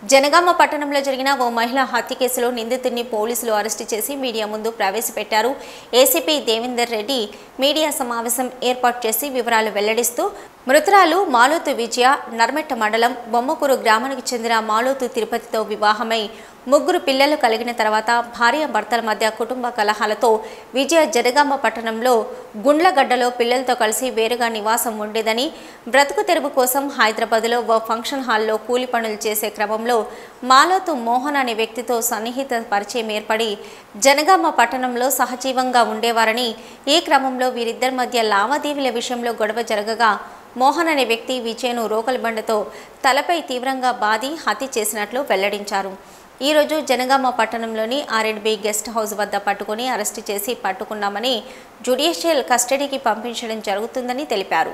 జనగామ పట్టణంలో జరిగిన ఓ మహిళ హత్య కేసులో నిందితుడిని పోలీసులు అరెస్టు చేసి మీడియా ముందు ప్రవేశపెట్టారు ఏసీపీ దేవేందర్ రెడ్డి మీడియా సమావేశం ఏర్పాటు చేసి వివరాలు వెల్లడిస్తూ మృతురాలు మాలోతు విజయ నర్మెట్ట మండలం బొమ్మకూరు గ్రామానికి చెందిన మాలోతు తిరుపతితో వివాహమై ముగ్గురు పిల్లలు కలిగిన తర్వాత భార్య భర్తల మధ్య కుటుంబ కలహాలతో విజయ జనగామ పట్టణంలో గుండ్లగడ్డలో పిల్లలతో కలిసి వేరుగా నివాసం ఉండేదని బ్రతుకు తెరువు కోసం హైదరాబాద్లో ఓ ఫంక్షన్ హాల్లో కూలి పనులు చేసే క్రమంలో మాలోతు మోహన్ అనే వ్యక్తితో సన్నిహిత పరిచయం ఏర్పడి జనగామ పట్టణంలో సహజీవంగా ఉండేవారని ఈ క్రమంలో వీరిద్దరి మధ్య లావాదేవీల విషయంలో గొడవ జరగగా మోహన్ అనే వ్యక్తి విజయ్ను రోకలి బండతో తలపై తీవ్రంగా బాది హత్య చేసినట్లు వెల్లడించారు ఈరోజు జనగామ పట్టణంలోని ఆర్ఎండ్బి గెస్ట్ హౌస్ వద్ద పట్టుకుని అరెస్టు చేసి పట్టుకున్నామని జ్యుడిషియల్ కస్టడీకి పంపించడం జరుగుతుందని తెలిపారు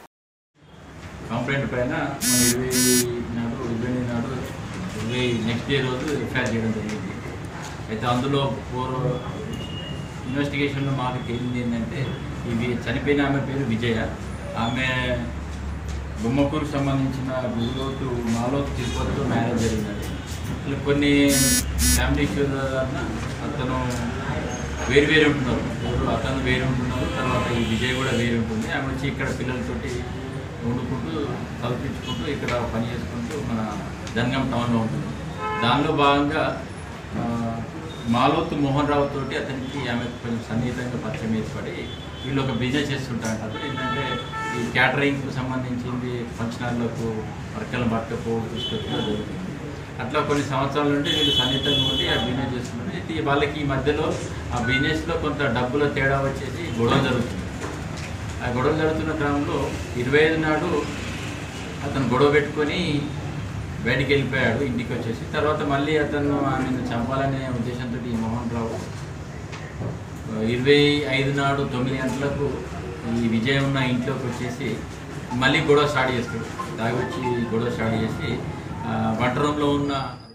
కంప్లైంట్ పైన మన ఇరవై నాడు ఇరవై ఎనిమిది నాడు ఇరవై నెక్స్ట్ డే రోజు ఎఫ్ఐఆర్ చేయడం జరిగింది అయితే అందులో ఫోర్ ఇన్వెస్టిగేషన్లో మాకు తేలింది ఏంటంటే ఇవి చనిపోయిన ఆమె పేరు విజయ ఆమె బొమ్మకూరుకు సంబంధించిన గురులోతు మాలోతు తిరుపతితో మ్యారేజ్ జరిగినది అసలు కొన్ని ఫ్యామిలీ ఇష్యూస్ వలన అతను వేరు వేరు ఉంటున్నారు ఎవరు అతను వేరు ఉంటున్నారు తర్వాత ఈ విజయ్ కూడా వేరు ఉంటుంది ఆమె వచ్చి ఇక్కడ పిల్లలతోటి వండుకుంటూ చదివించుకుంటూ ఇక్కడ పని చేసుకుంటూ మన జనగం టౌన్లో ఉంటుంది దానిలో భాగంగా ఆ, మాలోతు మోహన్ రావు తోటి అతనికి ఆమె కొంచెం సన్నిహితంగా పరిచయం ఏర్పడి వీళ్ళు ఒక బిజినెస్ చేస్తుంటా అంటారు ఏంటంటే ఈ క్యాటరింగ్కి సంబంధించింది ఫంక్షనాలకు వర్కలను పట్టుకపోవడం తీసుకొచ్చడం జరుగుతుంది అట్లా కొన్ని సంవత్సరాల నుండి వీళ్ళు సన్నిహితంగా ఉండి ఆ బిజినెస్ చేస్తున్నారు అయితే వాళ్ళకి ఈ మధ్యలో ఆ బిజినెస్లో కొంత డబ్బుల తేడా వచ్చేసి గొడవ జరుగుతుంది ఆ గొడవ జరుగుతున్న క్రమంలో ఇరవై ఐదు నాడు అతను గొడవ పెట్టుకొని బయటికి వెళ్ళిపోయాడు ఇంటికి వచ్చేసి తర్వాత మళ్ళీ అతను ఆమెను చంపాలనే ఉద్దేశంతో ఈ మోహన్ రావు ఇరవై ఐదు నాడు తొమ్మిది గంటలకు ఈ విజయ్ ఉన్న ఇంట్లోకి వచ్చేసి మళ్ళీ గొడవ స్టార్ట్ చేస్తాడు తాగి వచ్చి గొడవ స్టార్ట్ చేసి ఆ, వంట రూమ్లో ఉన్న